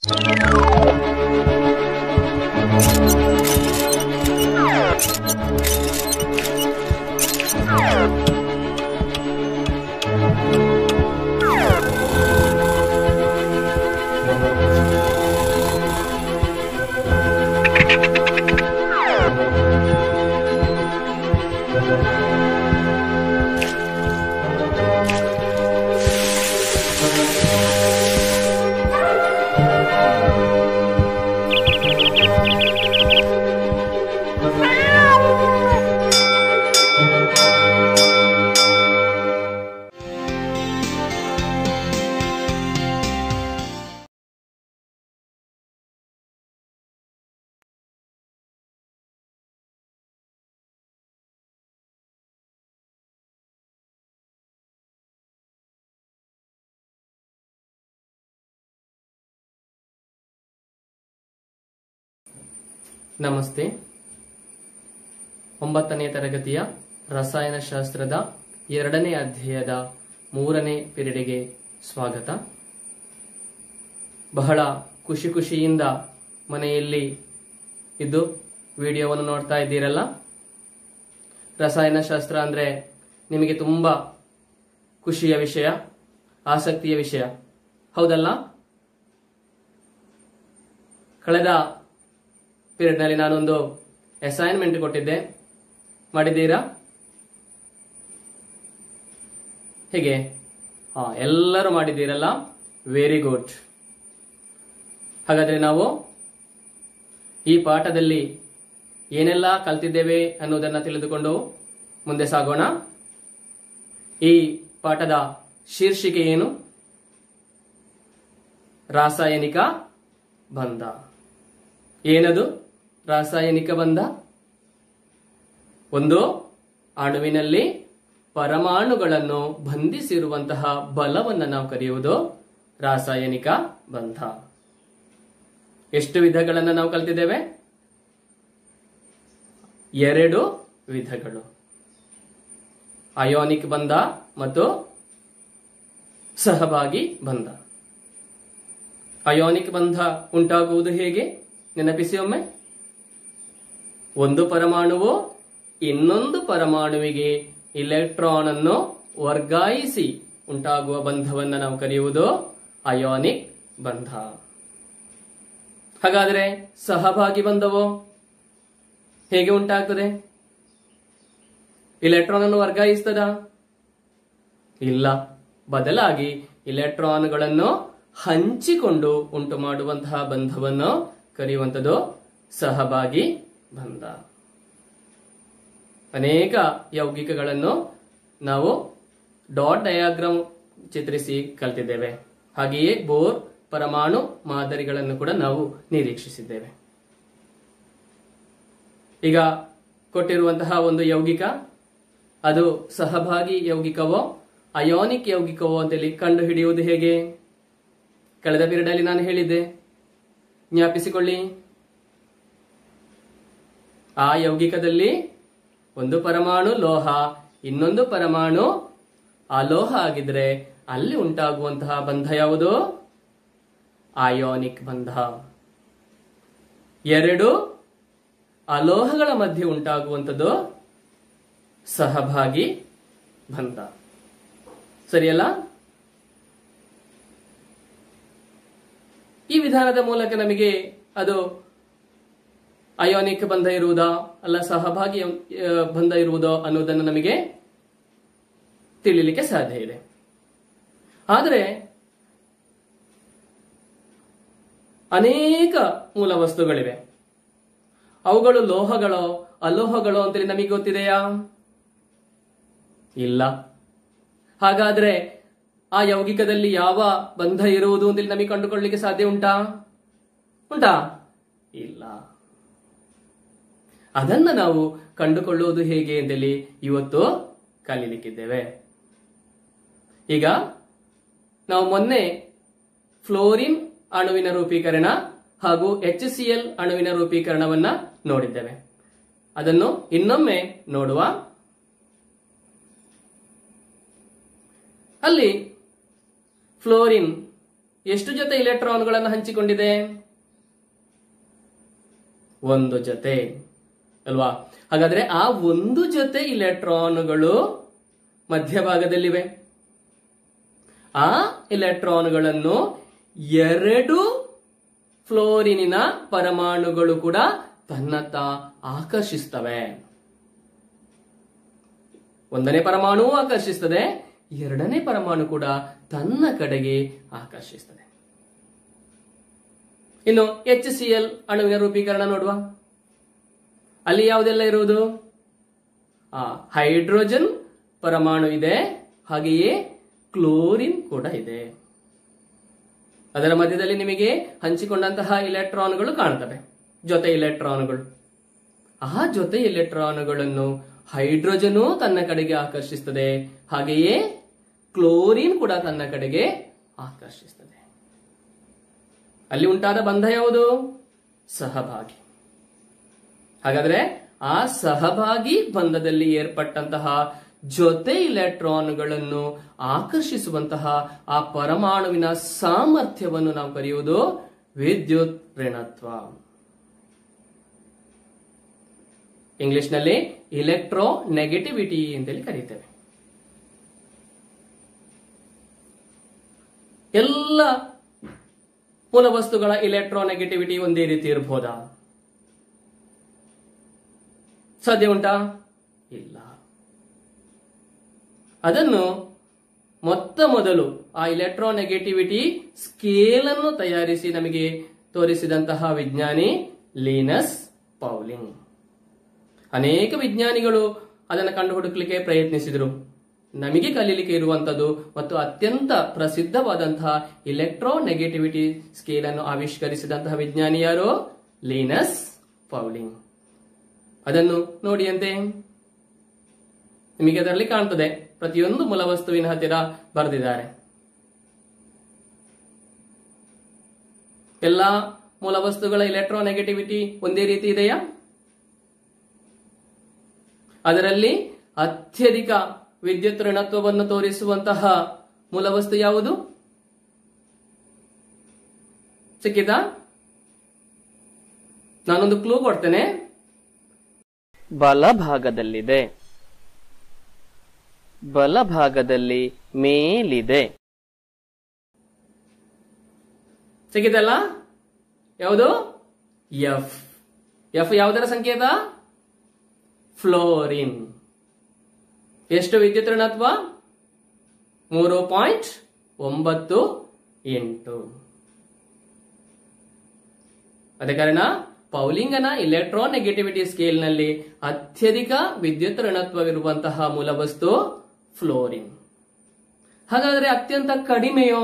ನಮಸ್ತೆ ಒಂಬತ್ತನೇ ತರಗತಿಯ ರಸಾಯನಶಾಸ್ತ್ರದ ಎರಡನೇ ಅಧ್ಯಾಯದ ಮೂರನೇ ಪಿರಿಯಡಿಗೆ ಸ್ವಾಗತ ಬಹಳ ಖುಷಿ ಖುಷಿಯಿಂದ ಮನೆಯಲ್ಲಿ ಇದ್ದು ವಿಡಿಯೋವನ್ನು ನೋಡ್ತಾ ಇದ್ದೀರಲ್ಲ ರಸಾಯನಶಾಸ್ತ್ರ ಅಂದ್ರೆ ನಿಮಗೆ ತುಂಬಾ ಖುಷಿಯ ವಿಷಯ ಆಸಕ್ತಿಯ ವಿಷಯ ಹೌದಲ್ಲ ಕಳೆದ ಪೀರಿಯಡ್ನಲ್ಲಿ ನಾನೊಂದು ಅಸೈನ್ಮೆಂಟ್ ಕೊಟ್ಟಿದ್ದೆ ಮಾಡಿದ್ದೀರಾ ಹೇಗೆ ಹಾ ಎಲ್ಲರೂ ಮಾಡಿದ್ದೀರಲ್ಲ ವೆರಿ ಗುಡ್ ಹಾಗಾದ್ರೆ ನಾವು ಈ ಪಾಠದಲ್ಲಿ ಏನೆಲ್ಲ ಕಲ್ತಿದ್ದೇವೆ ಅನ್ನೋದನ್ನ ತಿಳಿದುಕೊಂಡು ಮುಂದೆ ಸಾಗೋಣ ಈ ಪಾಠದ ಶೀರ್ಷಿಕೆ ಏನು ರಾಸಾಯನಿಕ ಬಂಧ ಏನದು ರಾಸಾಯನಿಕ ಬಂಧ ಒಂದು ಅಣುವಿನಲ್ಲಿ ಪರಮಾಣುಗಳನ್ನು ಬಂಧಿಸಿರುವಂತಹ ಬಲವನ್ನು ನಾವು ಕರೆಯುವುದು ರಾಸಾಯನಿಕ ಬಂಧ ಎಷ್ಟು ವಿಧಗಳನ್ನು ನಾವು ಕಲ್ತಿದ್ದೇವೆ ಎರಡು ವಿಧಗಳು ಅಯೋನಿಕ್ ಬಂಧ ಮತ್ತು ಸಹಭಾಗಿ ಬಂಧ ಅಯೋನಿಕ್ ಬಂಧ ಉಂಟಾಗುವುದು ಹೇಗೆ ನೆನಪಿಸಿ ಒಮ್ಮೆ ಒಂದು ಪರಮಾಣುವು ಇನ್ನೊಂದು ಪರಮಾಣುವಿಗೆ ಇಲೆಕ್ಟ್ರಾನ್ ಅನ್ನು ವರ್ಗಾಯಿಸಿ ಉಂಟಾಗುವ ಬಂಧವನ್ನು ನಾವು ಕರೆಯುವುದು ಅಯೋನಿಕ್ ಬಂಧ ಹಾಗಾದರೆ ಸಹಭಾಗಿ ಬಂಧವೋ ಹೇಗೆ ಉಂಟಾಗ್ತದೆ ಇಲೆಕ್ಟ್ರಾನ್ ಅನ್ನು ವರ್ಗಾಯಿಸ್ತದ ಇಲ್ಲ ಬದಲಾಗಿ ಇಲೆಕ್ಟ್ರಾನ್ಗಳನ್ನು ಹಂಚಿಕೊಂಡು ಉಂಟು ಮಾಡುವಂತಹ ಬಂಧವನ್ನು ಕರೆಯುವಂಥದ್ದು ಸಹಭಾಗಿ ಬಂಧ ಅನೇಕ ಯೌಗಿಕಗಳನ್ನು ನಾವು ಡಾಟ್ ಡಯಾಗ್ರಾಮ್ ಚಿತ್ರಿಸಿ ಕಲ್ತಿದ್ದೇವೆ ಹಾಗೆಯೇ ಬೋರ್ ಪರಮಾಣು ಮಾದರಿಗಳನ್ನು ಕೂಡ ನಾವು ನಿರೀಕ್ಷಿಸಿದ್ದೇವೆ ಈಗ ಕೊಟ್ಟಿರುವಂತಹ ಒಂದು ಯೌಗಿಕ ಅದು ಸಹಭಾಗಿ ಯೌಗಿಕವೋ ಅಯೋನಿಕ್ ಯೌಗಿಕವೋ ಅಂತೇಳಿ ಕಂಡು ಹಿಡಿಯುವುದು ಹೇಗೆ ಕಳೆದ ಪೀರಿಯಡ್ ಅಲ್ಲಿ ನಾನು ಹೇಳಿದ್ದೆ ಜ್ಞಾಪಿಸಿಕೊಳ್ಳಿ ಆ ಯೌಗಿಕದಲ್ಲಿ ಒಂದು ಪರಮಾಣು ಲೋಹ ಇನ್ನೊಂದು ಪರಮಾಣು ಅಲೋಹ ಆಗಿದ್ರೆ ಅಲ್ಲಿ ಉಂಟಾಗುವಂತಹ ಬಂಧ ಯಾವುದು ಆಯೋನಿಕ್ ಬಂಧ ಎರಡು ಅಲೋಹಗಳ ಮಧ್ಯೆ ಉಂಟಾಗುವಂಥದ್ದು ಸಹಭಾಗಿ ಬಂಧ ಸರಿಯಲ್ಲ ಈ ವಿಧಾನದ ಮೂಲಕ ನಮಗೆ ಅದು ಅಯೋನಿಕ್ ಬಂಧ ಇರುವುದಾ ಅಲ್ಲ ಸಹಭಾಗಿ ಆ, ಬಂಧ ಇರುವುದೋ ಅನ್ನೋದನ್ನು ನಮಗೆ ತಿಳಿಲಿಕ್ಕೆ ಸಾಧ್ಯ ಇದೆ ಆದರೆ ಅನೇಕ ಮೂಲ ವಸ್ತುಗಳಿವೆ ಅವುಗಳು ಲೋಹಗಳೋ ಅಲೋಹಗಳೋ ಅಂತೇಳಿ ನಮಗೆ ಗೊತ್ತಿದೆಯಾ ಇಲ್ಲ ಹಾಗಾದ್ರೆ ಆ ಯೌಗಿಕದಲ್ಲಿ ಯಾವ ಬಂಧ ಇರುವುದು ಅಂತೇಳಿ ನಮಗೆ ಕಂಡುಕೊಳ್ಳಲಿಕ್ಕೆ ಸಾಧ್ಯ ಉಂಟಾ ಉಂಟಾ ಇಲ್ಲ ಅದನ್ನ ನಾವು ಕಂಡುಕೊಳ್ಳುವುದು ಹೇಗೆ ಅಂತೇಳಿ ಇವತ್ತು ಕಲೀಲಿಕ್ಕಿದ್ದೇವೆ ಈಗ ನಾವು ಮೊನ್ನೆ ಫ್ಲೋರಿನ್ ಅಣುವಿನ ರೂಪೀಕರಣ ಹಾಗೂ ಎಚ್ ಸಿ ಎಲ್ ಅಣುವಿನ ರೂಪೀಕರಣವನ್ನ ನೋಡಿದ್ದೇವೆ ಅದನ್ನು ಇನ್ನೊಮ್ಮೆ ನೋಡುವ ಅಲ್ಲಿ ಫ್ಲೋರಿನ್ ಎಷ್ಟು ಜೊತೆ ಇಲೆಕ್ಟ್ರಾನ್ಗಳನ್ನು ಹಂಚಿಕೊಂಡಿದೆ ಒಂದು ಜೊತೆ ಅಲ್ವಾ ಹಾಗಾದ್ರೆ ಆ ಒಂದು ಜೊತೆ ಇಲೆಕ್ಟ್ರಾನ್ಗಳು ಮಧ್ಯಭಾಗದಲ್ಲಿವೆ ಆ ಇಲೆಕ್ಟ್ರಾನ್ಗಳನ್ನು ಎರಡು ಫ್ಲೋರಿನಿನ ಪರಮಾಣುಗಳು ಕೂಡ ತನ್ನತ್ತ ಆಕರ್ಷಿಸ್ತವೆ ಒಂದನೇ ಪರಮಾಣು ಆಕರ್ಷಿಸ್ತದೆ ಎರಡನೇ ಪರಮಾಣು ಕೂಡ ತನ್ನ ಕಡೆಗೆ ಆಕರ್ಷಿಸ್ತದೆ ಇನ್ನು ಎಚ್ ಸಿ ಎಲ್ ಅಣುವಿನ ರೂಪೀಕರಣ ನೋಡುವ ಅಲ್ಲಿ ಯಾವುದೆಲ್ಲ ಇರುವುದು ಆ ಹೈಡ್ರೋಜನ್ ಪರಮಾಣು ಇದೆ ಹಾಗೆಯೇ ಕ್ಲೋರಿನ್ ಕೂಡ ಇದೆ ಅದರ ಮಧ್ಯದಲ್ಲಿ ನಿಮಗೆ ಹಂಚಿಕೊಂಡಂತಹ ಇಲೆಕ್ಟ್ರಾನ್ಗಳು ಕಾಣ್ತವೆ ಜೊತೆ ಇಲೆಕ್ಟ್ರಾನ್ಗಳು ಆ ಜೊತೆ ಇಲೆಕ್ಟ್ರಾನ್ಗಳನ್ನು ಹೈಡ್ರೋಜನು ತನ್ನ ಕಡೆಗೆ ಆಕರ್ಷಿಸ್ತದೆ ಹಾಗೆಯೇ ಕ್ಲೋರಿನ್ ಕೂಡ ತನ್ನ ಕಡೆಗೆ ಆಕರ್ಷಿಸ್ತದೆ ಅಲ್ಲಿ ಉಂಟಾದ ಬಂಧ ಯಾವುದು ಸಹಭಾಗಿ ಹಾಗಾದ್ರೆ ಆ ಸಹಭಾಗಿ ಬಂಧದಲ್ಲಿ ಏರ್ಪಟ್ಟಂತಹ ಜೊತೆ ಇಲೆಕ್ಟ್ರಾನ್ಗಳನ್ನು ಆಕರ್ಷಿಸುವಂತಹ ಆ ಪರಮಾಣುವಿನ ಸಾಮರ್ಥ್ಯವನ್ನು ನಾವು ಕರೆಯುವುದು ವಿದ್ಯುತ್ ಋಣತ್ವ ಇಂಗ್ಲಿಷ್ನಲ್ಲಿ ಇಲೆಕ್ಟ್ರೋ ನೆಗೆಟಿವಿಟಿ ಅಂತೇಳಿ ಕರೀತೇವೆ ಎಲ್ಲ ಮೂಲ ವಸ್ತುಗಳ ಇಲೆಕ್ಟ್ರೋ ನೆಗೆಟಿವಿಟಿ ಒಂದೇ ರೀತಿ ಇರಬಹುದಾ ಸಾಧ್ಯ ಉಂಟಾ ಇಲ್ಲ ಅದನ್ನು ಮೊತ್ತ ಮೊದಲು ಆ ಇಲೆಕ್ಟ್ರೋ ನೆಗೆಟಿವಿಟಿ ಸ್ಕೇಲ್ ಅನ್ನು ತಯಾರಿಸಿ ನಮಗೆ ತೋರಿಸಿದಂತಹ ವಿಜ್ಞಾನಿ ಲೀನಸ್ ಪೌಲಿಂಗ್ ಅನೇಕ ವಿಜ್ಞಾನಿಗಳು ಅದನ್ನು ಕಂಡುಹುಡುಕಲಿಕ್ಕೆ ಪ್ರಯತ್ನಿಸಿದರು ನಮಗೆ ಕಲೀಲಿಕ್ಕೆ ಇರುವಂತದ್ದು ಮತ್ತು ಅತ್ಯಂತ ಪ್ರಸಿದ್ಧವಾದಂತಹ ಇಲೆಕ್ಟ್ರೋ ನೆಗೆಟಿವಿಟಿ ಸ್ಕೇಲ್ ಅನ್ನು ಆವಿಷ್ಕರಿಸಿದಂತಹ ವಿಜ್ಞಾನಿ ಯಾರು ಲೀನಸ್ ಪೌಲಿಂಗ್ ಅದನ್ನು ನೋಡಿ ಅಂತೆ ನಿಮಗೆ ಅದರಲ್ಲಿ ಕಾಣ್ತದೆ ಪ್ರತಿಯೊಂದು ಮೂಲ ವಸ್ತುವಿನ ಹತ್ತಿರ ಬರೆದಿದ್ದಾರೆ ಎಲ್ಲಾ ಮೂಲ ವಸ್ತುಗಳ ಇಲೆಕ್ಟ್ರೋ ನೆಗೆಟಿವಿಟಿ ಒಂದೇ ರೀತಿ ಇದೆಯಾ ಅದರಲ್ಲಿ ಅತ್ಯಧಿಕ ವಿದ್ಯುತ್ ಋಣತ್ವವನ್ನು ತೋರಿಸುವಂತಹ ಮೂಲ ವಸ್ತು ಯಾವುದು ಸಿಕ್ಕಿತಾ ನಾನೊಂದು ಕ್ಲೂ ಕೊಡ್ತೇನೆ ಬಲಭಾಗದಲ್ಲಿದೆ ಬಲಭಾಗದಲ್ಲಿ ಮೇಲಿದೆ ಸಿಕ್ಕಿತಲ್ಲ ಯಾವುದು ಎಫ್ ಎಫ್ ಯಾವುದರ ಸಂಕೇತ ಫ್ಲೋರಿನ್ ಎಷ್ಟು ವಿದ್ಯುತ್ ಋಣತ್ವ ಮೂರು ಪಾಯಿಂಟ್ ಒಂಬತ್ತು ಎಂಟು ಅದ ಕಾರಣ ಪೌಲಿಂಗನ ಇಲೆಕ್ಟ್ರೋ ನೆಗೆಟಿವಿಟಿ ಸ್ಕೇಲ್ನಲ್ಲಿ ಅತ್ಯಧಿಕ ವಿದ್ಯುತ್ ಋಣತ್ವವಿರುವಂತಹ ಮೂಲವಸ್ತು ಫ್ಲೋರಿನ್ ಹಾಗಾದ್ರೆ ಅತ್ಯಂತ ಕಡಿಮೆಯೋ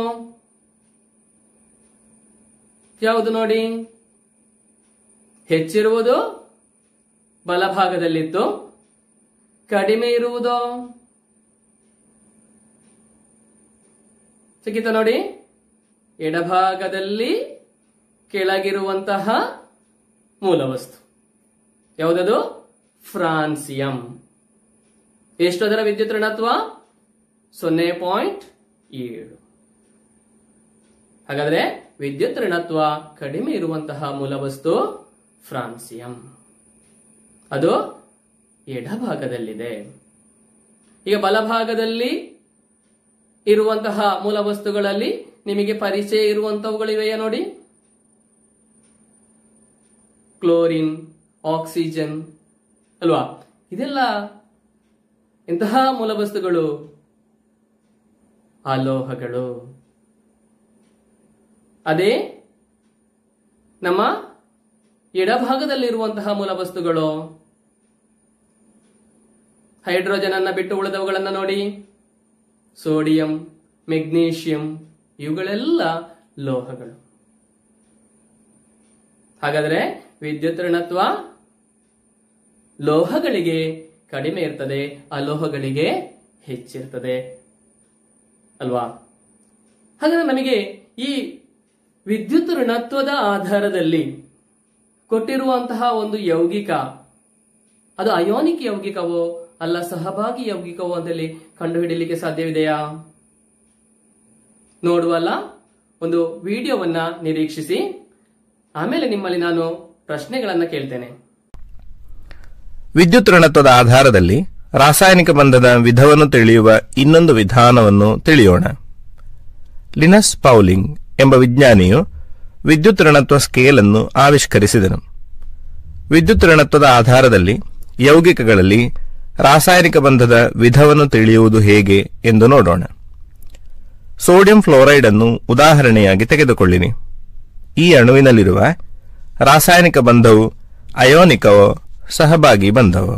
ಯಾವುದು ನೋಡಿ ಹೆಚ್ಚಿರುವುದು ಬಲಭಾಗದಲ್ಲಿತ್ತು ಕಡಿಮೆ ಇರುವುದೋ ಸಿಕ್ಕಿತ ನೋಡಿ ಎಡಭಾಗದಲ್ಲಿ ಕೆಳಗಿರುವಂತಹ ಮೂಲವಸ್ತು ಯಾವುದದು ಫ್ರಾನ್ಸಿಯಂ ಎಷ್ಟು ಅದರ ವಿದ್ಯುತ್ ಋಣತ್ವ ಸೊನ್ನೆ ಪಾಯಿಂಟ್ ಏಳು ಹಾಗಾದ್ರೆ ವಿದ್ಯುತ್ ಋಣತ್ವ ಕಡಿಮೆ ಇರುವಂತಹ ಮೂಲವಸ್ತು ಫ್ರಾನ್ಸಿಯಂ ಅದು ಎಡಭಾಗದಲ್ಲಿದೆ ಈಗ ಬಲಭಾಗದಲ್ಲಿ ಇರುವಂತಹ ಮೂಲ ವಸ್ತುಗಳಲ್ಲಿ ನಿಮಗೆ ಪರಿಚಯ ಇರುವಂತವುಗಳಿವೆಯಾ ನೋಡಿ ಕ್ಲೋರಿನ್ ಆಕ್ಸಿಜನ್ ಅಲ್ವಾ ಇದೆಲ್ಲ ಇಂತಹ ಮೂಲ ವಸ್ತುಗಳು ಅಲೋಹಗಳು ಅದೇ ನಮ್ಮ ಎಡಭಾಗದಲ್ಲಿರುವಂತಹ ಮೂಲ ವಸ್ತುಗಳು ಹೈಡ್ರೋಜನ್ ಅನ್ನ ಬಿಟ್ಟು ಉಳಿದವುಗಳನ್ನ ನೋಡಿ ಸೋಡಿಯಂ ಮೆಗ್ನೀಷಿಯಂ ಇವುಗಳೆಲ್ಲ ಲೋಹಗಳು ಹಾಗಾದ್ರೆ ವಿದ್ಯುತ್ ಋಣತ್ವ ಲೋಹಗಳಿಗೆ ಕಡಿಮೆ ಇರ್ತದೆ ಅಲೋಹಗಳಿಗೆ ಹೆಚ್ಚಿರ್ತದೆ ಅಲ್ವಾ ಹಾಗಾದ್ರೆ ನಮಗೆ ಈ ವಿದ್ಯುತ್ ಋಣತ್ವದ ಆಧಾರದಲ್ಲಿ ಕೊಟ್ಟಿರುವಂತಹ ಒಂದು ಯೌಗಿಕ ಅದು ಅಯೋನಿಕ್ ಯೌಗಿಕವೋ ಅಲ್ಲ ಸಹಭಾಗಿ ಯೌಗಿಕವೋ ಅಂತೇಳಿ ಕಂಡುಹಿಡಿಯಲಿಕ್ಕೆ ಸಾಧ್ಯವಿದೆಯಾ ನೋಡುವಲ್ಲ ಒಂದು ವಿಡಿಯೋವನ್ನ ನಿರೀಕ್ಷಿಸಿ ಆಮೇಲೆ ನಿಮ್ಮಲ್ಲಿ ನಾನು ಪ್ರಶ್ನೆಗಳನ್ನ ಕೇಳ್ತೇನೆ ವಿದ್ಯುತ್ ಋಣತ್ವದ ಆಧಾರದಲ್ಲಿ ರಾಸಾಯನಿಕ ಬಂಧದ ವಿಧವನ್ನು ತಿಳಿಯುವ ಇನ್ನೊಂದು ವಿಧಾನವನ್ನು ತಿಳಿಯೋಣ ಲಿನಸ್ ಪೌಲಿಂಗ್ ಎಂಬ ವಿಜ್ಞಾನಿಯು ವಿದ್ಯುತ್ ಋಣತ್ವ ಸ್ಕೇಲ್ ಅನ್ನು ಆವಿಷ್ಕರಿಸಿದನು ವಿದ್ಯುತ್ ಋಣತ್ವದ ಆಧಾರದಲ್ಲಿ ಯೌಗಿಕಗಳಲ್ಲಿ ರಾಸಾಯನಿಕ ಬಂಧದ ವಿಧವನ್ನು ತಿಳಿಯುವುದು ಹೇಗೆ ಎಂದು ನೋಡೋಣ ಸೋಡಿಯಂ ಫ್ಲೋರೈಡ್ ಅನ್ನು ಉದಾಹರಣೆಯಾಗಿ ತೆಗೆದುಕೊಳ್ಳಿರಿ ಈ ಅಣುವಿನಲ್ಲಿರುವ ರಾಸಾಯನಿಕ ಬಂಧವು ಅಯೋನಿಕವೋ ಸಹಭಾಗಿ ಬಂಧವೋ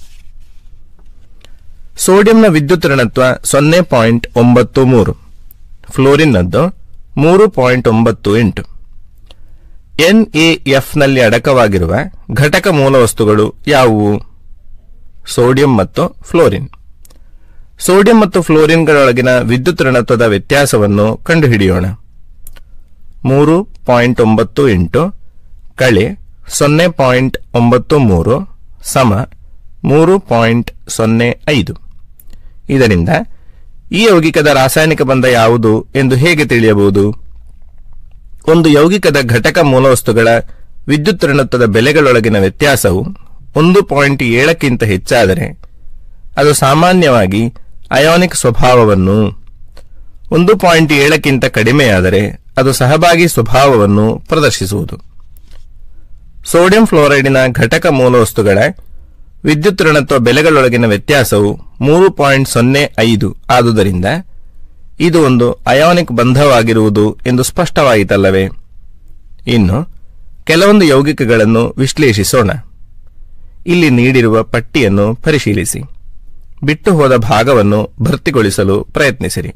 ಸೋಡಿಯಂನ ವಿದ್ಯುತ್ ಋಣತ್ವ ಸೊನ್ನೆ ಪಾಯಿಂಟ್ ಒಂಬತ್ತು ಮೂರು ಫ್ಲೋರಿನ್ನದ್ದು ಮೂರು ಪಾಯಿಂಟ್ ಒಂಬತ್ತು ಎಂಟು ಎನ್ಎಎಫ್ನಲ್ಲಿ ಅಡಕವಾಗಿರುವ ಘಟಕ ಮೂಲವಸ್ತುಗಳು ಯಾವುವು ಸೋಡಿಯಂ ಮತ್ತು ಫ್ಲೋರಿನ್ ಸೋಡಿಯಂ ಮತ್ತು ಫ್ಲೋರಿನ್ಗಳೊಳಗಿನ ವಿದ್ಯುತ್ ಋಣತ್ವದ ವ್ಯತ್ಯಾಸವನ್ನು ಕಂಡುಹಿಡಿಯೋಣ ಮೂರು ಪಾಯಿಂಟ್ ಒಂಬತ್ತು ಎಂಟು ಕಳೆ ಸೊನ್ನೆ ಪಾಯಿಂಟ್ ಒಂಬತ್ತು ಮೂರು ಸಮ ಮೂರು ಪಾಯಿಂಟ್ ಸೊನ್ನೆ ಐದು ಇದರಿಂದ ಈ ಯೌಗಿಕದ ರಾಸಾಯನಿಕ ಬಂಧ ಯಾವುದು ಎಂದು ಹೇಗೆ ತಿಳಿಯಬಹುದು ಒಂದು ಯೌಗಿಕದ ಘಟಕ ಮೂಲವಸ್ತುಗಳ ವಿದ್ಯುತ್ ಋಣತ್ವದ ಬೆಲೆಗಳೊಳಗಿನ ವ್ಯತ್ಯಾಸವು ಒಂದು ಪಾಯಿಂಟ್ ಏಳಕ್ಕಿಂತ ಹೆಚ್ಚಾದರೆ ಅದು ಸಾಮಾನ್ಯವಾಗಿ ಅಯಾನಿಕ್ ಸ್ವಭಾವವನ್ನು ಒಂದು ಪಾಯಿಂಟ್ ಏಳಕ್ಕಿಂತ ಕಡಿಮೆಯಾದರೆ ಅದು ಸಹಭಾಗಿ ಸ್ವಭಾವವನ್ನು ಪ್ರದರ್ಶಿಸುವುದು ಸೋಡಿಯಂ ಫ್ಲೋರೈಡಿನ ಘಟಕ ಮೂಲವಸ್ತುಗಳ ವಿದ್ಯುತ್ ಋಣತ್ವ ಬೆಲೆಗಳೊಳಗಿನ ವ್ಯತ್ಯಾಸವು ಮೂರು ಪಾಯಿಂಟ್ ಸೊನ್ನೆ ಐದು ಆದುದರಿಂದ ಇದು ಒಂದು ಅಯಾನಿಕ್ ಬಂಧವಾಗಿರುವುದು ಎಂದು ಸ್ಪಷ್ಟವಾಯಿತಲ್ಲವೇ ಇನ್ನು ಕೆಲವೊಂದು ಯೌಗಿಕಗಳನ್ನು ವಿಶ್ಲೇಷಿಸೋಣ ಇಲ್ಲಿ ನೀಡಿರುವ ಪಟ್ಟಿಯನ್ನು ಪರಿಶೀಲಿಸಿ ಬಿಟ್ಟು ಹೋದ ಭಾಗವನ್ನು ಭರ್ತಿಗೊಳಿಸಲು ಪ್ರಯತ್ನಿಸಿರಿ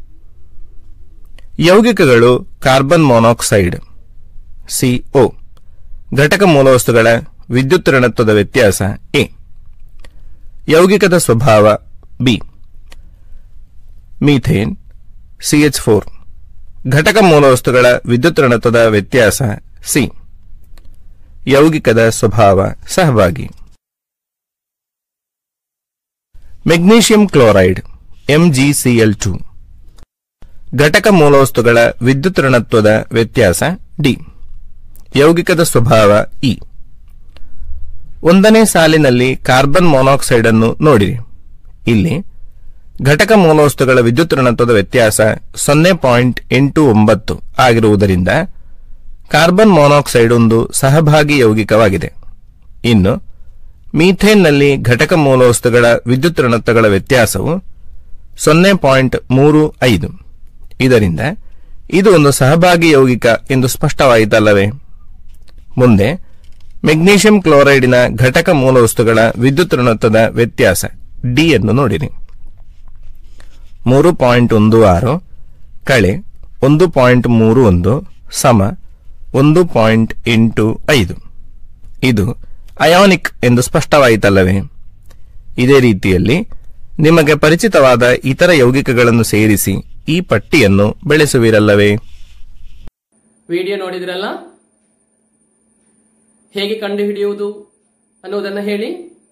ಯೌಗಿಕಗಳು ಕಾರ್ಬನ್ ಮೊನಾಕ್ಸೈಡ್ ಸಿಒ ಘಟಕ ಮೂಲವಸ್ತುಗಳ ವಿದ್ಯುತ್ ಋಣತ್ವದ ವ್ಯತ್ಯಾಸ ಎ ಯೌಗಿಕದ ಸ್ವಭಾವ ಬಿ ಮೀಥೇನ್ ಸಿಎಚ್ ಫೋರ್ ಘಟಕ ಮೂಲವಸ್ತುಗಳ ವಿದ್ಯುತ್ ಋಣತ್ವದ ವ್ಯತ್ಯಾಸ ಸಿ ಯೌಗಿಕದ ಸ್ವಭಾವ ಸಹಭಾಗಿ ಮೆಗ್ನೀಷಿಯಂ ಕ್ಲೋರೈಡ್ ಎಂಜಿಸಿಎಲ್ ಟು ಘಟಕ ಮೂಲವಸ್ತುಗಳ ವಿದ್ಯುತ್ ಋಣತ್ವದ ವ್ಯತ್ಯಾಸ ಡಿ ಯೌಗಿಕದ ಸ್ವಭಾವ ಇ ಒಂದನೇ ಸಾಲಿನಲ್ಲಿ ಕಾರ್ಬನ್ ಮೊನಾಕ್ಸೈಡ್ ಅನ್ನು ನೋಡಿರಿ ಇಲ್ಲಿ ಘಟಕ ಮೂಲವಸ್ತುಗಳ ವಿದ್ಯುತ್ ಋಣತ್ವದ ವ್ಯತ್ಯಾಸ ಸೊನ್ನೆ ಪಾಯಿಂಟ್ ಎಂಟು ಒಂಬತ್ತು ಆಗಿರುವುದರಿಂದ ಕಾರ್ಬನ್ ಮೊನಾಕ್ಸೈಡ್ ಒಂದು ಸಹಭಾಗಿ ಯೌಗಿಕವಾಗಿದೆ ಇನ್ನು ಮೀಥೇನ್ನಲ್ಲಿ ಘಟಕ ಮೂಲವಸ್ತುಗಳ ವಿದ್ಯುತ್ ಋಣತ್ವಗಳ ವ್ಯತ್ಯಾಸವು ಸೊನ್ನೆ ಪಾಯಿಂಟ್ ಮೂರು ಐದು ಇದರಿಂದ ಇದು ಒಂದು ಸಹಭಾಗಿ ಯೌಗಿಕ ಎಂದು ಸ್ಪಷ್ಟವಾಯಿತಲ್ಲವೇ ಮುಂದೆ ಮೆಗ್ನೀಷಿಯಂ ಕ್ಲೋರೈಡಿನ ಘಟಕ ಮೂಲವಸ್ತುಗಳ ವಿದ್ಯುತ್ ಋಣತ್ವದ ವ್ಯತ್ಯಾಸ ಡಿ ಅನ್ನು ನೋಡಿರಿ ಮೂರು ಪಾಯಿಂಟ್ ಒಂದು ಆರು ಕಳೆ ಒಂದು ಪಾಯಿಂಟ್ ಮೂರು ಒಂದು ಸಮ ಒಂದು ಪಾಯಿಂಟ್ ಎಂಟು ಐದು ಇದು ಅಯಾನಿಕ್ ಎಂದು ಸ್ಪಷ್ಟವಾಯಿತಲ್ಲವೇ ಇದೇ ರೀತಿಯಲ್ಲಿ ನಿಮಗೆ ಪರಿಚಿತವಾದ ಇತರ ಯೌಗಿಕಗಳನ್ನು ಸೇರಿಸಿ ಈ ಪಟ್ಟಿಯನ್ನು ಬೆಳೆಸುವಿರಲ್ಲವೇ ವಿಡಿಯೋ ನೋಡಿದ್ರಲ್ಲ ಹೇಗೆ ಕಂಡುಹಿಡಿಯುವುದು ಅನ್ನೋದನ್ನ ಹೇಳಿ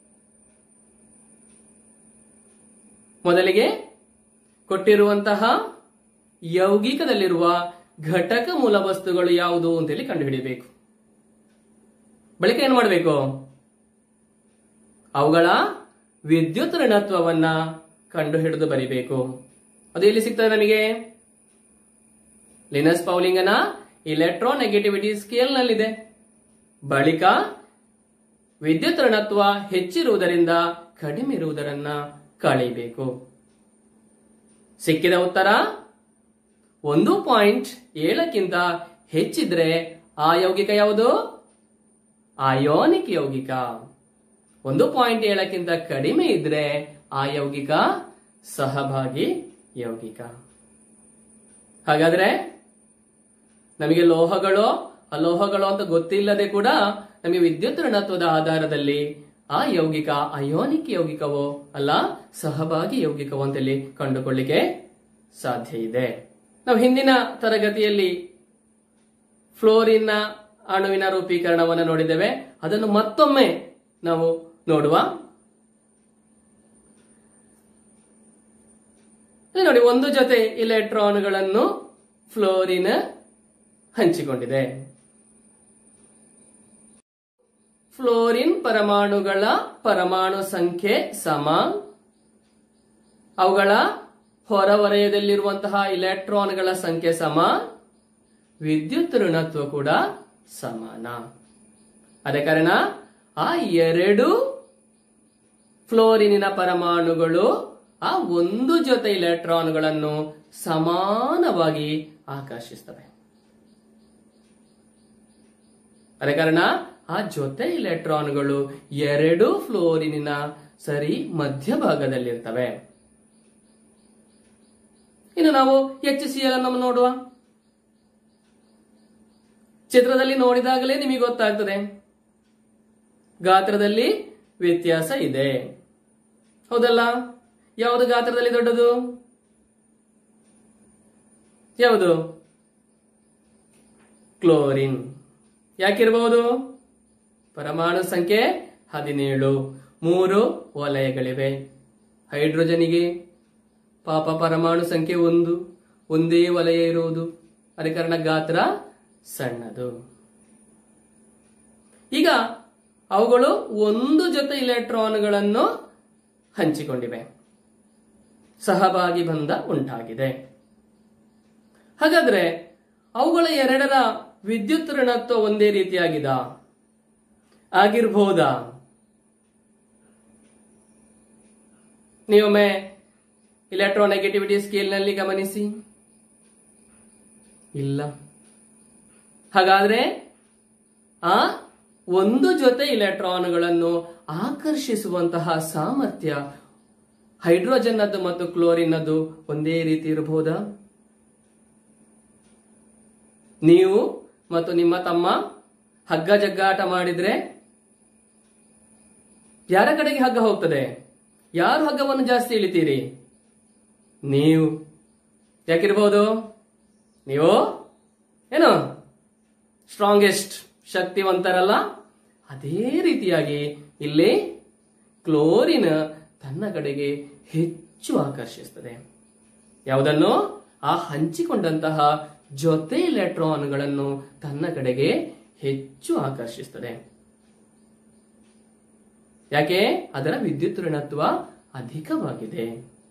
ಮೊದಲಿಗೆ ಕೊಟ್ಟಿರುವಂತಹ ಯೌಗಿಕದಲ್ಲಿರುವ ಘಟಕ ಮೂಲ ವಸ್ತುಗಳು ಯಾವುದು ಅಂತೇಳಿ ಕಂಡುಹಿಡಿಯಬೇಕು ಬಳಿಕ ಏನು ಮಾಡಬೇಕು ಅವುಗಳ ವಿದ್ಯುತ್ ಋಣತ್ವವನ್ನ ಕಂಡುಹಿಡಿದು ಬರಿಬೇಕು ಅದು ಎಲ್ಲಿ ಸಿಗ್ತದೆ ನಮಗೆ ಲಿನಸ್ ಪೌಲಿಂಗನ ಇಲೆಕ್ಟ್ರೋನೆಗೆಟಿವಿಟಿ ಸ್ಕೇಲ್ ನಲ್ಲಿದೆ ಬಳಿಕ ವಿದ್ಯುತ್ ಋಣತ್ವ ಹೆಚ್ಚಿರುವುದರಿಂದ ಕಡಿಮೆ ಇರುವುದರನ್ನ ಕಳೆಯಬೇಕು ಸಿಕ್ಕಿದ ಉತ್ತರ ಒಂದು ಪಾಯಿಂಟ್ ಏಳಕ್ಕಿಂತ ಹೆಚ್ಚಿದ್ರೆ ಆ ಯೌಗಿಕ ಯಾವುದು ಅಯೋನಿಕ್ ಯೌಗಿಕ ಒಂದು ಪಾಯಿಂಟ್ ಏಳಕ್ಕಿಂತ ಕಡಿಮೆ ಇದ್ರೆ ಆ ಯೌಗಿಕ ಸಹಭಾಗಿ ಯೌಗಿಕ ಹಾಗಾದ್ರೆ ನಮಗೆ ಲೋಹಗಳು ಅಲೋಹಗಳು ಅಂತ ಗೊತ್ತಿಲ್ಲದೆ ಕೂಡ ನಮಗೆ ವಿದ್ಯುತ್ ಋಣತ್ವದ ಆಧಾರದಲ್ಲಿ ಆ ಯೌಗಿಕ ಅಯೋನಿಕ್ ಯೌಗಿಕವೋ ಅಲ್ಲ ಸಹಭಾಗಿ ಯೌಗಿಕವೋ ಅಂತೇಳಿ ಕಂಡುಕೊಳ್ಳಿಕ್ಕೆ ಸಾಧ್ಯ ಇದೆ ನಾವು ಹಿಂದಿನ ತರಗತಿಯಲ್ಲಿ ಫ್ಲೋರಿನ್ನ ಅಣುವಿನ ರೂಪೀಕರಣವನ್ನು ನೋಡಿದ್ದೇವೆ ಅದನ್ನು ಮತ್ತೊಮ್ಮೆ ನಾವು ನೋಡುವ ಇಲ್ಲಿ ನೋಡಿ ಒಂದು ಜೊತೆ ಇಲೆಕ್ಟ್ರಾನ್ಗಳನ್ನು ಫ್ಲೋರಿನ್ ಹಂಚಿಕೊಂಡಿದೆ ಫ್ಲೋರಿನ್ ಪರಮಾಣುಗಳ ಪರಮಾಣು ಸಂಖ್ಯೆ ಸಮ ಅವುಗಳ ಹೊರವಲಯದಲ್ಲಿರುವಂತಹ ಇಲೆಕ್ಟ್ರಾನ್ಗಳ ಸಂಖ್ಯೆ ಸಮ ವಿದ್ಯುತ್ ಋಣತ್ವ ಕೂಡ ಸಮಾನ ಅದ ಕಾರಣ ಆ ಎರಡು ಫ್ಲೋರಿನಿನ ಪರಮಾಣುಗಳು ಆ ಒಂದು ಜೊತೆ ಇಲೆಕ್ಟ್ರಾನ್ಗಳನ್ನು ಸಮಾನವಾಗಿ ಆಕರ್ಷಿಸ್ತವೆ ಅದ ಕಾರಣ ಆ ಜೊತೆ ಇಲೆಕ್ಟ್ರಾನ್ಗಳು ಎರಡು ಫ್ಲೋರಿನಿನ ಸರಿ ಮಧ್ಯಭಾಗದಲ್ಲಿರ್ತವೆ ಇನ್ನು ನಾವು ಎಚ್ ಸಿ ಎಲ್ ಅನ್ನು ನೋಡುವ ಚಿತ್ರದಲ್ಲಿ ನೋಡಿದಾಗಲೇ ನಿಮಗೆ ಗೊತ್ತಾಗ್ತದೆ ಗಾತ್ರದಲ್ಲಿ ವ್ಯತ್ಯಾಸ ಇದೆ ಹೌದಲ್ಲ ಯಾವುದು ಗಾತ್ರದಲ್ಲಿ ದೊಡ್ಡದು ಯಾವುದು ಕ್ಲೋರಿನ್ ಯಾಕಿರಬಹುದು ಪರಮಾಣು ಸಂಖ್ಯೆ ಹದಿನೇಳು ಮೂರು ವಲಯಗಳಿವೆ ಹೈಡ್ರೋಜನಿಗೆ ಪಾಪ ಪರಮಾಣು ಸಂಖ್ಯೆ ಒಂದು ಒಂದೇ ವಲಯ ಇರುವುದು ಅದ ಕಾರಣ ಗಾತ್ರ ಸಣ್ಣದು ಈಗ ಅವುಗಳು ಒಂದು ಜೊತೆ ಇಲೆಕ್ಟ್ರಾನ್ಗಳನ್ನು ಹಂಚಿಕೊಂಡಿವೆ ಸಹಭಾಗಿ ಬಂಧ ಉಂಟಾಗಿದೆ ಹಾಗಾದ್ರೆ ಅವುಗಳ ಎರಡರ ವಿದ್ಯುತ್ ಋಣತ್ವ ಒಂದೇ ರೀತಿಯಾಗಿದ ಆಗಿರ್ಬೋದಾ ನೀವೊಮ್ಮೆ ಇಲೆಕ್ಟ್ರೋನೆಗೆಟಿವಿಟಿ ಸ್ಕೇಲ್ನಲ್ಲಿ ಗಮನಿಸಿ ಇಲ್ಲ ಹಾಗಾದ್ರೆ ಆ ಒಂದು ಜೊತೆ ಇಲೆಕ್ಟ್ರಾನ್ಗಳನ್ನು ಆಕರ್ಷಿಸುವಂತಹ ಸಾಮರ್ಥ್ಯ ಹೈಡ್ರೋಜನ್ ಅದ್ದು ಮತ್ತು ಕ್ಲೋರಿನ್ ಅದು ಒಂದೇ ರೀತಿ ಇರಬಹುದಾ ನೀವು ಮತ್ತು ನಿಮ್ಮ ತಮ್ಮ ಹಗ್ಗ ಜಗ್ಗಾಟ ಮಾಡಿದ್ರೆ ಯಾರ ಕಡೆಗೆ ಹಗ್ಗ ಹೋಗ್ತದೆ ಯಾರು ಹಗ್ಗವನ್ನು ಜಾಸ್ತಿ ಇಳಿತೀರಿ ನೀವು ಯಾಕಿರ್ಬೋದು ನೀವು ಏನು ಸ್ಟ್ರಾಂಗೆಸ್ಟ್ ಶಕ್ತಿವಂತರಲ್ಲ ಅದೇ ರೀತಿಯಾಗಿ ಇಲ್ಲಿ ಕ್ಲೋರಿನ್ ತನ್ನ ಕಡೆಗೆ ಹೆಚ್ಚು ಆಕರ್ಷಿಸ್ತದೆ ಯಾವುದನ್ನು ಆ ಹಂಚಿಕೊಂಡಂತಹ ಜೊತೆ ಇಲೆಕ್ಟ್ರಾನ್ಗಳನ್ನು ತನ್ನ ಕಡೆಗೆ ಹೆಚ್ಚು ಆಕರ್ಷಿಸ್ತದೆ ಯಾಕೆ ಅದರ ವಿದ್ಯುತ್ ಋಣತ್ವ ಅಧಿಕವಾಗಿದೆ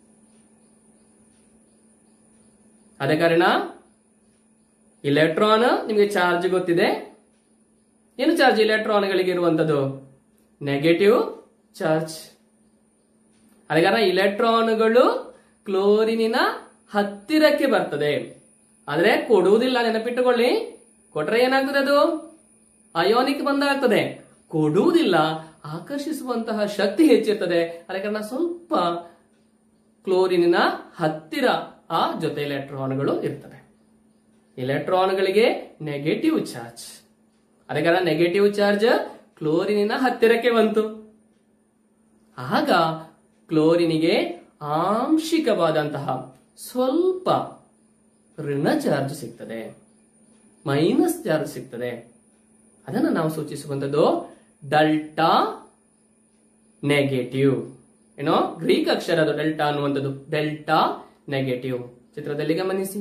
ಅದ ಕಾರಣ ಇಲೆಕ್ಟ್ರಾನ್ ನಿಮಗೆ ಚಾರ್ಜ್ ಗೊತ್ತಿದೆ ಏನು ಚಾರ್ಜ್ ಇಲೆಕ್ಟ್ರಾನ್ಗಳಿಗೆ ಇರುವಂತದ್ದು ನೆಗೆಟಿವ್ ಚಾರ್ಜ್ ಅದ ಕಾರಣ ಇಲೆಕ್ಟ್ರಾನ್ಗಳು ಕ್ಲೋರಿನಿನ ಹತ್ತಿರಕ್ಕೆ ಬರ್ತದೆ ಆದ್ರೆ ಕೊಡುವುದಿಲ್ಲ ನೆನಪಿಟ್ಟುಕೊಳ್ಳಿ ಕೊಟ್ರೆ ಏನಾಗ್ತದೆ ಅದು ಅಯೋನಿಕ್ ಬಂದ ಆಗ್ತದೆ ಕೊಡುವುದಿಲ್ಲ ಆಕರ್ಷಿಸುವಂತಹ ಶಕ್ತಿ ಹೆಚ್ಚಿರ್ತದೆ ಅದ ಕಾರಣ ಸ್ವಲ್ಪ ಕ್ಲೋರಿನಿನ ಹತ್ತಿರ ಆ ಜೊತೆ ಇಲೆಕ್ಟ್ರಾನ್ಗಳು ಇರ್ತವೆ ಇಲೆಕ್ಟ್ರಾನ್ಗಳಿಗೆ ನೆಗೆಟಿವ್ ಚಾರ್ಜ್ ಅದ ಕಾರಣ ನೆಗೆಟಿವ್ ಚಾರ್ಜ್ ಕ್ಲೋರಿನಿನ ಹತ್ತಿರಕ್ಕೆ ಬಂತು ಆಗ ಕ್ಲೋರಿನಿಗೆ ಆಂಶಿಕವಾದಂತಹ ಸ್ವಲ್ಪ ಋಣ ಚಾರ್ಜ್ ಸಿಗ್ತದೆ ಮೈನಸ್ ಚಾರ್ಜ್ ಸಿಗ್ತದೆ ಅದನ್ನು ನಾವು ಸೂಚಿಸುವಂಥದ್ದು ಡಲ್ಟಾ ನೆಗೆಟಿವ್ ಏನೋ ಗ್ರೀಕ್ ಅಕ್ಷರ ಅದು ಡೆಲ್ಟಾ ಅನ್ನುವಂಥದ್ದು ಡೆಲ್ಟಾ ನೆಗೆಟಿವ್ ಚಿತ್ರದಲ್ಲಿ ಗಮನಿಸಿ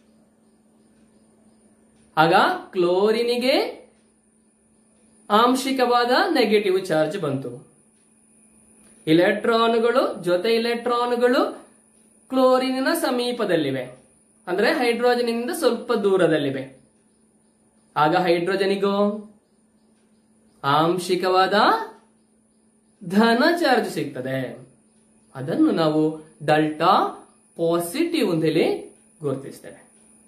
ಆಗ ಕ್ಲೋರಿನಿಗೆ ಆಂಶಿಕವಾದ ನೆಗೆಟಿವ್ ಚಾರ್ಜ್ ಬಂತು ಇಲೆಕ್ಟ್ರಾನ್ಗಳು ಜೊತೆ ಇಲೆಕ್ಟ್ರಾನ್ಗಳು ಕ್ಲೋರಿನಿನ ಸಮೀಪದಲ್ಲಿವೆ ಅಂದ್ರೆ ಹೈಡ್ರೋಜನಿಂದ ಸ್ವಲ್ಪ ದೂರದಲ್ಲಿವೆ ಆಗ ಹೈಡ್ರೋಜನಿಗೂ ಆಂಶಿಕವಾದ ಧನ ಚಾರ್ಜ್ ಸಿಗ್ತದೆ ಅದನ್ನು ನಾವು ಡಲ್ಟಾ ಪಾಸಿಟಿವ್ ಅಂತೇಳಿ ಗುರುತಿಸ್ತೇವೆ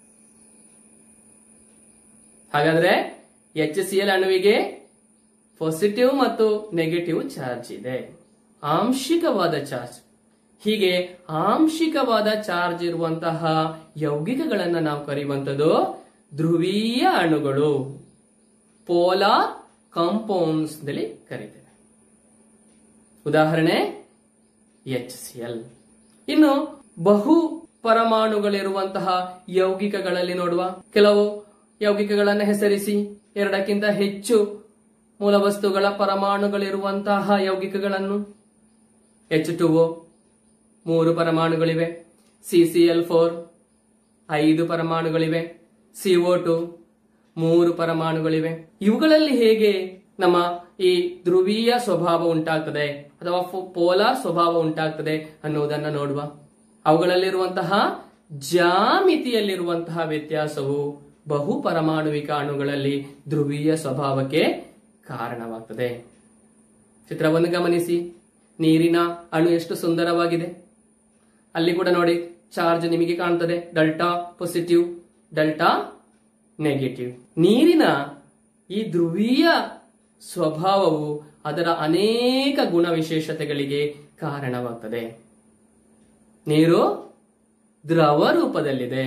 ಹಾಗಾದ್ರೆ ಎಚ್ ಸಿ ಎಲ್ ಅಣುವಿಗೆ ಪಾಸಿಟಿವ್ ಮತ್ತು ನೆಗೆಟಿವ್ ಚಾರ್ಜ್ ಇದೆ ಆಂಶಿಕವಾದ ಚಾರ್ಜ್ ಹೀಗೆ ಆಂಶಿಕವಾದ ಚಾರ್ಜ್ ಇರುವಂತಹ ಯೌಗಿಕಗಳನ್ನ ನಾವು ಕರೆಯುವಂಥದ್ದು ಧ್ರುವೀಯ ಅಣುಗಳು ಪೋಲಾರ್ ಕಾಂಪೌಂಡ್ಸ್ ಅಂತೇಳಿ ಕರೀತೇವೆ ಉದಾಹರಣೆ ಎಚ್ ಸಿ ಎಲ್ ಇನ್ನು ಬಹು ಪರಮಾಣುಗಳಿರುವಂತಹ ಯೌಗಿಕಗಳಲ್ಲಿ ನೋಡುವ ಕೆಲವು ಯೌಗಿಕಗಳನ್ನು ಹೆಸರಿಸಿ ಎರಡಕ್ಕಿಂತ ಹೆಚ್ಚು ಮೂಲ ವಸ್ತುಗಳ ಪರಮಾಣುಗಳಿರುವಂತಹ ಯೌಗಿಕಗಳನ್ನು ಎಚ್ ಟು ಮೂರು ಪರಮಾಣುಗಳಿವೆ ಸಿ ಸಿ ಎಲ್ ಫೋರ್ ಐದು ಪರಮಾಣುಗಳಿವೆ ಸಿಒ ಟು ಮೂರು ಪರಮಾಣುಗಳಿವೆ ಇವುಗಳಲ್ಲಿ ಹೇಗೆ ನಮ್ಮ ಈ ಧ್ರುವೀಯ ಸ್ವಭಾವ ಉಂಟಾಗ್ತದೆ ಅಥವಾ ಪೋಲಾರ್ ಸ್ವಭಾವ ಉಂಟಾಗ್ತದೆ ಅನ್ನುವುದನ್ನ ನೋಡುವ ಅವುಗಳಲ್ಲಿರುವಂತಹ ಜಾಮಿತಿಯಲ್ಲಿರುವಂತಹ ವ್ಯತ್ಯಾಸವು ಬಹು ಪರಮಾಣುವಿಕ ಅಣುಗಳಲ್ಲಿ ಧ್ರುವೀಯ ಸ್ವಭಾವಕ್ಕೆ ಕಾರಣವಾಗ್ತದೆ ಚಿತ್ರವನ್ನು ಗಮನಿಸಿ ನೀರಿನ ಅಣು ಎಷ್ಟು ಸುಂದರವಾಗಿದೆ ಅಲ್ಲಿ ಕೂಡ ನೋಡಿ ಚಾರ್ಜ್ ನಿಮಗೆ ಕಾಣ್ತದೆ ಡೆಲ್ಟಾ ಪಾಸಿಟಿವ್ ಡೆಲ್ಟಾ ನೆಗೆಟಿವ್ ನೀರಿನ ಈ ಧ್ರುವೀಯ ಸ್ವಭಾವವು ಅದರ ಅನೇಕ ಗುಣ ವಿಶೇಷತೆಗಳಿಗೆ ಕಾರಣವಾಗ್ತದೆ ನೀರು ದ್ರವ ರೂಪದಲ್ಲಿದೆ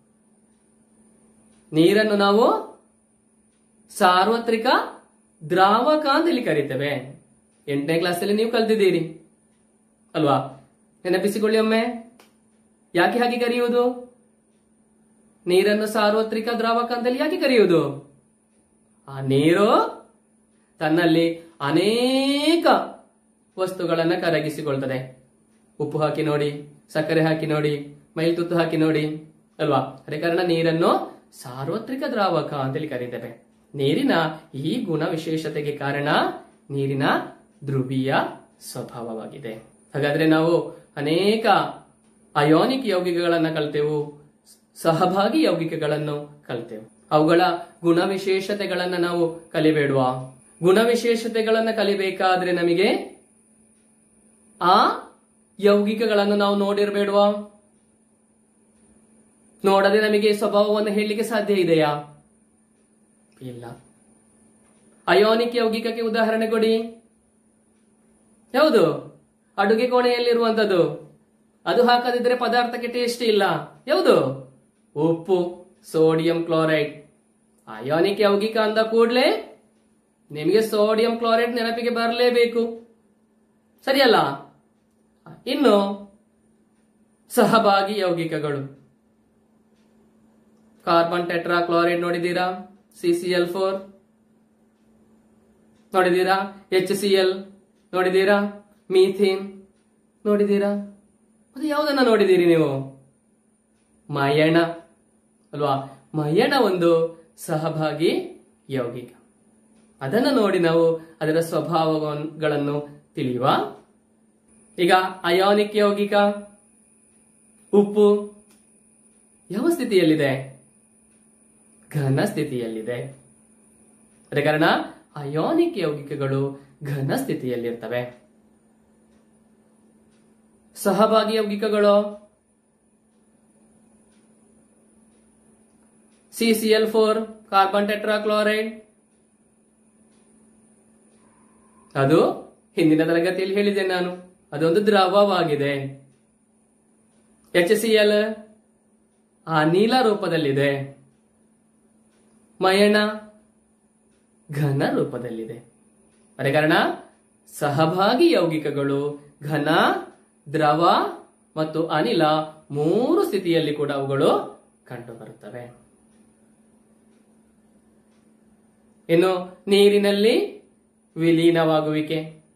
ನೀರನ್ನು ನಾವು ಸಾರ್ವತ್ರಿಕ ದ್ರಾವಕ ಅಂತ ಇಲ್ಲಿ ಕರಿತೇವೆ ಎಂಟನೇ ಕ್ಲಾಸಲ್ಲಿ ನೀವು ಕಲ್ತಿದ್ದೀರಿ ಅಲ್ವಾ ನೆನಪಿಸಿಕೊಳ್ಳಿ ಒಮ್ಮೆ ಯಾಕೆ ಹಾಗೆ ಕರೆಯುವುದು ನೀರನ್ನು ಸಾರ್ವತ್ರಿಕ ದ್ರಾವಕ ಅಂತಲ್ಲಿ ಯಾಕೆ ಕರೆಯುವುದು ಆ ನೀರು ತನ್ನಲ್ಲಿ ಅನೇಕ ವಸ್ತುಗಳನ್ನ ಕರಗಿಸಿಕೊಳ್ತದೆ ಉಪ್ಪು ಹಾಕಿ ನೋಡಿ ಸಕ್ಕರೆ ಹಾಕಿ ನೋಡಿ ಮೈಲ್ತುತ್ತು ಹಾಕಿ ನೋಡಿ ಅಲ್ವಾ ಅದೇ ಕಾರಣ ನೀರನ್ನು ಸಾರ್ವತ್ರಿಕ ದ್ರಾವಕ ಅಂತೇಳಿ ಕರೀತೇವೆ ನೀರಿನ ಈ ಗುಣ ವಿಶೇಷತೆಗೆ ಕಾರಣ ನೀರಿನ ಧ್ರುವೀಯ ಸ್ವಭಾವವಾಗಿದೆ ಹಾಗಾದ್ರೆ ನಾವು ಅನೇಕ ಅಯೋನಿಕ್ ಯೌಗಿಕಗಳನ್ನ ಕಲ್ತೆವು ಸಹಭಾಗಿ ಯೌಗಿಕಗಳನ್ನು ಕಲ್ತೆವು ಅವುಗಳ ಗುಣ ವಿಶೇಷತೆಗಳನ್ನ ನಾವು ಕಲಿಬೇಡುವ ಗುಣ ವಿಶೇಷತೆಗಳನ್ನ ಕಲಿಬೇಕಾದ್ರೆ ನಮಗೆ ಆ ಯೌಗಿಕಗಳನ್ನು ನಾವು ನೋಡಿರ್ಬೇಡುವ ನೋಡದೆ ನಮಗೆ ಸ್ವಭಾವವನ್ನು ಹೇಳಲಿಕ್ಕೆ ಸಾಧ್ಯ ಇದೆಯಾ ಇಲ್ಲ ಅಯೋನಿಕ್ ಯೌಗಿಕಕ್ಕೆ ಉದಾಹರಣೆ ಕೊಡಿ ಯಾವುದು ಅಡುಗೆ ಕೋಣೆಯಲ್ಲಿರುವಂತದ್ದು ಅದು ಹಾಕದಿದ್ರೆ ಪದಾರ್ಥಕ್ಕೆ ಟೇಸ್ಟ್ ಇಲ್ಲ ಯಾವುದು ಉಪ್ಪು ಸೋಡಿಯಂ ಕ್ಲೋರೈಡ್ ಅಯೋನಿಕ್ ಯೌಗಿಕ ಅಂದ ಕೂಡಲೇ ನಿಮಗೆ ಸೋಡಿಯಂ ಕ್ಲೋರೈಡ್ ನೆನಪಿಗೆ ಬರಲೇಬೇಕು ಸರಿಯಲ್ಲ ಇನ್ನು ಸಹಭಾಗಿ ಯೌಗಿಕಗಳು ಕಾರ್ಬನ್ ಟೆಟ್ರಾ ಕ್ಲೋರೈಡ್ ನೋಡಿದೀರಾ ಸಿ ಸಿ ಎಲ್ ಫೋರ್ ನೋಡಿದೀರಾ ಎಚ್ ಸಿ ಎಲ್ ನೋಡಿದೀರಾ ಮೀಥೇನ್ ನೋಡಿದೀರಾ ಅದು ಯಾವುದನ್ನ ನೋಡಿದೀರಿ ನೀವು ಮಯಣ ಅಲ್ವಾ ಮಯಣ ಒಂದು ಸಹಭಾಗಿ ಯೌಗಿಕ ಅದನ್ನು ನೋಡಿ ನಾವು ಅದರ ಸ್ವಭಾವಗಳನ್ನು ತಿಳಿಯುವ ಈಗ ಅಯಾನಿಕ್ ಯೌಗಿಕ ಉಪ್ಪು ಯಾವ ಸ್ಥಿತಿಯಲ್ಲಿದೆ ಘನ ಸ್ಥಿತಿಯಲ್ಲಿದೆ ಅದ ಕಾರಣ ಅಯೋನಿಕ್ ಯೌಗಿಕಗಳು ಘನ ಸ್ಥಿತಿಯಲ್ಲಿರ್ತವೆ ಸಹಭಾಗಿ ಯೌಗಿಕಗಳು C C L four carbon tetrachloride ಅದು ಹಿಂದಿನ ತರಗತಿಯಲ್ಲಿ ಹೇಳಿದೆ ನಾನು ಅದೊಂದು ದ್ರವವಾಗಿದೆ ಎಚ್ ಸಿ ಎಲ್ ಅನಿಲ ರೂಪದಲ್ಲಿದೆ ಮಯಣ ಘನ ರೂಪದಲ್ಲಿದೆ ಅದೇ ಕಾರಣ ಸಹಭಾಗಿ ಯೌಗಿಕಗಳು ಘನ ದ್ರವ ಮತ್ತು ಅನಿಲ ಮೂರು ಸ್ಥಿತಿಯಲ್ಲಿ ಕೂಡ ಅವುಗಳು ಕಂಡುಬರುತ್ತವೆ ಇನ್ನು ನೀರಿನಲ್ಲಿ ವಿಲೀನವಾಗುವಿಕೆ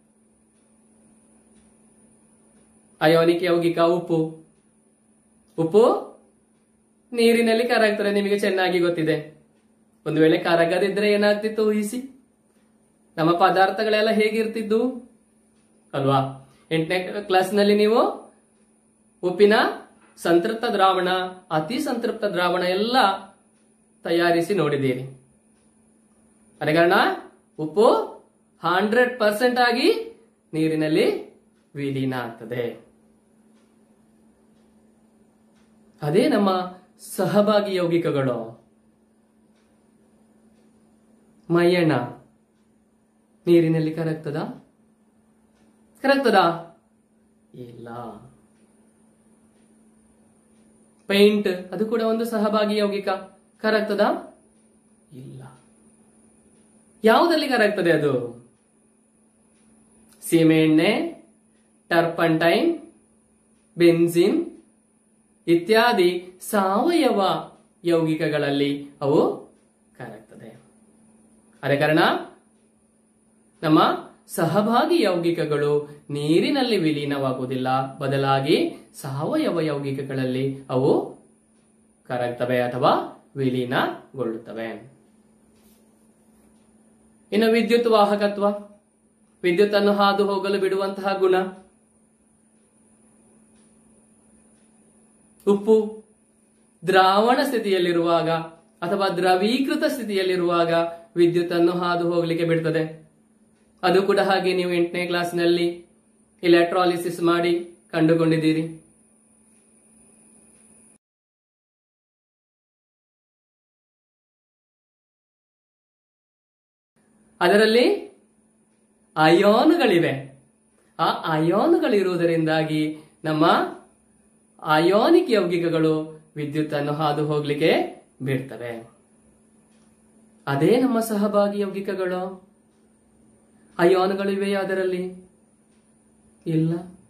ಅಯೋನಿಕ್ ಯೌಗಿಕ ಉಪ್ಪು ಉಪ್ಪು ನೀರಿನಲ್ಲಿ ಕರಗ್ತದೆ ನಿಮಗೆ ಚೆನ್ನಾಗಿ ಗೊತ್ತಿದೆ ಒಂದು ವೇಳೆ ಕರಗದಿದ್ರೆ ಏನಾಗ್ತಿತ್ತು ಊಹಿಸಿ ನಮ್ಮ ಪದಾರ್ಥಗಳೆಲ್ಲ ಹೇಗಿರ್ತಿದ್ದು ಅಲ್ವಾ ಎಂಟನೇ ಕ್ಲಾಸ್ನಲ್ಲಿ ನೀವು ಉಪ್ಪಿನ ಸಂತೃಪ್ತ ದ್ರಾವಣ ಅತಿ ಸಂತೃಪ್ತ ದ್ರಾವಣ ಎಲ್ಲ ತಯಾರಿಸಿ ನೋಡಿದ್ದೀರಿ ಅದೇ ಕಾರಣ ಉಪ್ಪು ಹಂಡ್ರೆಡ್ ಪರ್ಸೆಂಟ್ ಆಗಿ ನೀರಿನಲ್ಲಿ ವಿಲೀನ ಆಗ್ತದೆ ಅದೇ ನಮ್ಮ ಸಹಭಾಗಿ ಯೌಗಿಕಗಳು ಮಯಣ ನೀರಿನಲ್ಲಿ ಕರಗ್ತದ ಕರಗ್ತದ ಇಲ್ಲ ಪೇಂಟ್ ಅದು ಕೂಡ ಒಂದು ಸಹಭಾಗಿ ಯೌಗಿಕ ಕರಗ್ತದ ಇಲ್ಲ ಯಾವುದಲ್ಲಿ ಕರಗ್ತದೆ ಅದು ಸೀಮೆಎಣ್ಣೆ ಟರ್ಪಂಟೈನ್ ಬೆನ್ಸಿನ್ ಇತ್ಯಾದಿ ಸಾವಯವ ಯೌಗಿಕಗಳಲ್ಲಿ ಅವು ಕರಗ್ತದೆ ಅದೇ ಕಾರಣ ನಮ್ಮ ಸಹಭಾಗಿ ಯೌಗಿಕಗಳು ನೀರಿನಲ್ಲಿ ವಿಲೀನವಾಗುವುದಿಲ್ಲ ಬದಲಾಗಿ ಸಾವಯವ ಯೌಗಿಕಗಳಲ್ಲಿ ಅವು ಕರಗ್ತವೆ ಅಥವಾ ವಿಲೀನಗೊಳ್ಳುತ್ತವೆ ಇನ್ನು ವಿದ್ಯುತ್ ವಾಹಕತ್ವ ವಿದ್ಯುತ್ ಅನ್ನು ಹಾದು ಹೋಗಲು ಬಿಡುವಂತಹ ಗುಣ ಉಪ್ಪು ದ್ರಾವಣ ಸ್ಥಿತಿಯಲ್ಲಿರುವಾಗ ಅಥವಾ ದ್ರವೀಕೃತ ಸ್ಥಿತಿಯಲ್ಲಿರುವಾಗ ವಿದ್ಯುತ್ ಅನ್ನು ಹಾದು ಹೋಗಲಿಕ್ಕೆ ಬಿಡ್ತದೆ ಅದು ಕೂಡ ಹಾಗೆ ನೀವು ಎಂಟನೇ ಕ್ಲಾಸ್ನಲ್ಲಿ ಇಲೆಕ್ಟ್ರಾಲಿಸಿಸ್ ಮಾಡಿ ಕಂಡುಕೊಂಡಿದ್ದೀರಿ ಅದರಲ್ಲಿ ಅಯೋನುಗಳಿವೆ ಆ ಅಯೋನುಗಳಿರುವುದರಿಂದಾಗಿ ನಮ್ಮ ಅಯೋನಿಕ್ ಯೌಗಿಕಗಳು ವಿದ್ಯುತ್ ಅನ್ನು ಹಾದು ಹೋಗ್ಲಿಕ್ಕೆ ಬಿಡ್ತವೆ ಅದೇ ನಮ್ಮ ಸಹಭಾಗಿ ಯೌಗಿಕಗಳು ಅಯೋನುಗಳಿವೆಯೇ ಅದರಲ್ಲಿ ಇಲ್ಲ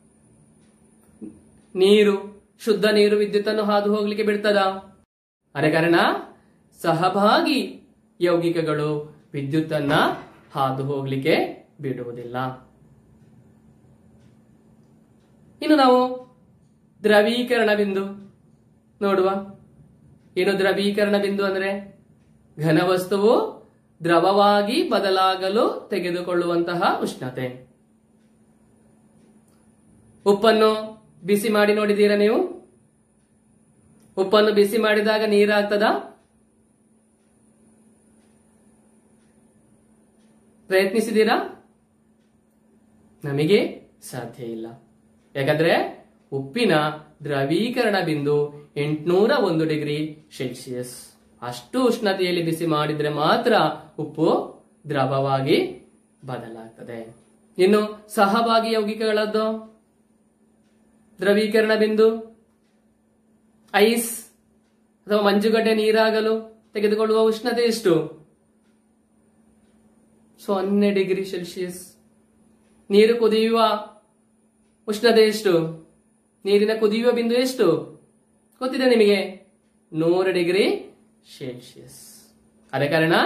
ನೀರು ಶುದ್ಧ ನೀರು ವಿದ್ಯುತ್ ಅನ್ನು ಹಾದು ಹೋಗ್ಲಿಕ್ಕೆ ಬಿಡ್ತದ ಅದೇ ಕಾರಣ ಸಹಭಾಗಿ ಯೌಗಿಕಗಳು ವಿದ್ಯುತ್ ಅನ್ನ ಹಾದು ಹೋಗ್ಲಿಕ್ಕೆ ಬಿಡುವುದಿಲ್ಲ ಇನ್ನು ನಾವು ದ್ರವೀಕರಣ ಬಿಂದು ನೋಡುವ ಏನು ದ್ರವೀಕರಣ ಬಿಂದು ಅಂದ್ರೆ ಘನವಸ್ತುವು ದ್ರವವಾಗಿ ಬದಲಾಗಲು ತೆಗೆದುಕೊಳ್ಳುವಂತಹ ಉಷ್ಣತೆ ಉಪ್ಪನ್ನು ಬಿಸಿ ಮಾಡಿ ನೋಡಿದ್ದೀರಾ ನೀವು ಉಪ್ಪನ್ನು ಬಿಸಿ ಮಾಡಿದಾಗ ನೀರಾಗ್ತದ ಪ್ರಯತ್ನಿಸಿದ್ದೀರಾ ನಮಗೆ ಸಾಧ್ಯ ಇಲ್ಲ ಯಾಕಂದ್ರೆ ಉಪ್ಪಿನ ದ್ರವೀಕರಣ ಬಿಂದು ಎಂಟುನೂರ ಒಂದು ಡಿಗ್ರಿ ಸೆಲ್ಸಿಯಸ್ ಅಷ್ಟು ಉಷ್ಣತೆಯಲ್ಲಿ ಬಿಸಿ ಮಾಡಿದ್ರೆ ಮಾತ್ರ ಉಪ್ಪು ದ್ರವವಾಗಿ ಬದಲಾಗ್ತದೆ ಇನ್ನು ಸಹಭಾಗಿ ಯೌಗಿಕಗಳದ್ದು ದ್ರವೀಕರಣ ಬಿಂದು ಐಸ್ ಅಥವಾ ಮಂಜುಗಡ್ಡೆ ನೀರಾಗಲು ತೆಗೆದುಕೊಳ್ಳುವ ಉಷ್ಣತೆ ಎಷ್ಟು ಸೊನ್ನೆ ಡಿಗ್ರಿ ಸೆಲ್ಸಿಯಸ್ ನೀರು ಕುದಿಯುವ ಉಷ್ಣತೆ ಎಷ್ಟು ನೀರಿನ ಕುದಿಯುವ ಬಿಂದು ಎಷ್ಟು ಗೊತ್ತಿದೆ ನಿಮಗೆ ನೂರು ಡಿಗ್ರಿ ಸೆಲ್ಸಿಯಸ್ ಅದೇ ಕಾರಣ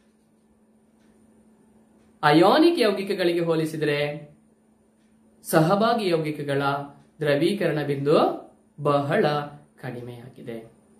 ಅಯೋನಿಕ್ ಯೌಗಿಕಗಳಿಗೆ ಹೋಲಿಸಿದರೆ ಸಹಭಾಗಿ ಯೌಗಿಕಗಳ ದ್ರವೀಕರಣ ಬಿಂದು ಬಹಳ ಕಡಿಮೆಯಾಗಿದೆ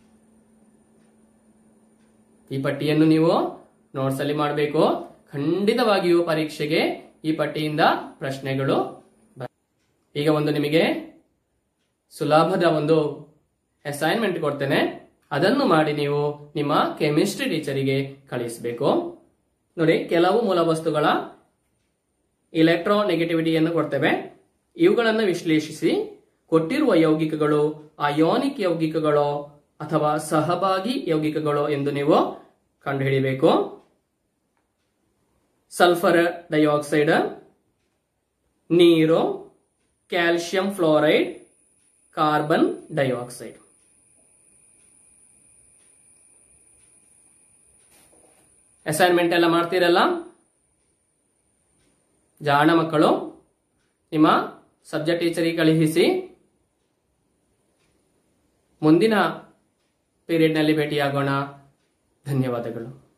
ಈ ಪಟ್ಟಿಯನ್ನು ನೀವು ನೋಟ್ಸ್ ಅಲ್ಲಿ ಮಾಡಬೇಕು ಖಂಡಿತವಾಗಿಯೂ ಪರೀಕ್ಷೆಗೆ ಈ ಪಟ್ಟಿಯಿಂದ ಪ್ರಶ್ನೆಗಳು ಬ- ಈಗ ಒಂದು ನಿಮಗೆ ಸುಲಭದ ಒಂದು ಅಸೈನ್ಮೆಂಟ್ ಕೊಡ್ತೇನೆ ಅದನ್ನು ಮಾಡಿ ನೀವು ನಿಮ್ಮ ಕೆಮಿಸ್ಟ್ರಿ ಟೀಚರಿಗೆ ಕಳಿಸಬೇಕು ನೋಡಿ ಕೆಲವು ಮೂಲ ವಸ್ತುಗಳ ಇಲೆಕ್ಟ್ರೋ ನೆಗೆಟಿವಿಟಿಯನ್ನು ಕೊಡ್ತೇವೆ ಇವುಗಳನ್ನು ವಿಶ್ಲೇಷಿಸಿ ಕೊಟ್ಟಿರುವ ಯೌಗಿಕಗಳು ಅಯೋನಿಕ್ ಯೌಗಿಕಗಳೋ ಅಥವಾ ಸಹಭಾಗಿ ಯೌಗಿಕಗಳೋ ಎಂದು ನೀವು ಕಂಡುಹಿಡಿಯಬೇಕು ಸಲ್ಫರ್ ಡೈಆಕ್ಸೈಡ್ ನೀರು calcium fluoride carbon dioxide assignment ಎಲ್ಲ ಮಾಡ್ತೀರಲ್ಲ ಜಾಣ ಮಕ್ಕಳು ನಿಮ್ಮ ಸಬ್ಜೆಕ್ಟ್ ಟೀಚರಿಗೆ ಕಳುಹಿಸಿ ಮುಂದಿನ ಪೀರಿಯಡ್ನಲ್ಲಿ ಭೇಟಿಯಾಗೋಣ ಧನ್ಯವಾದಗಳು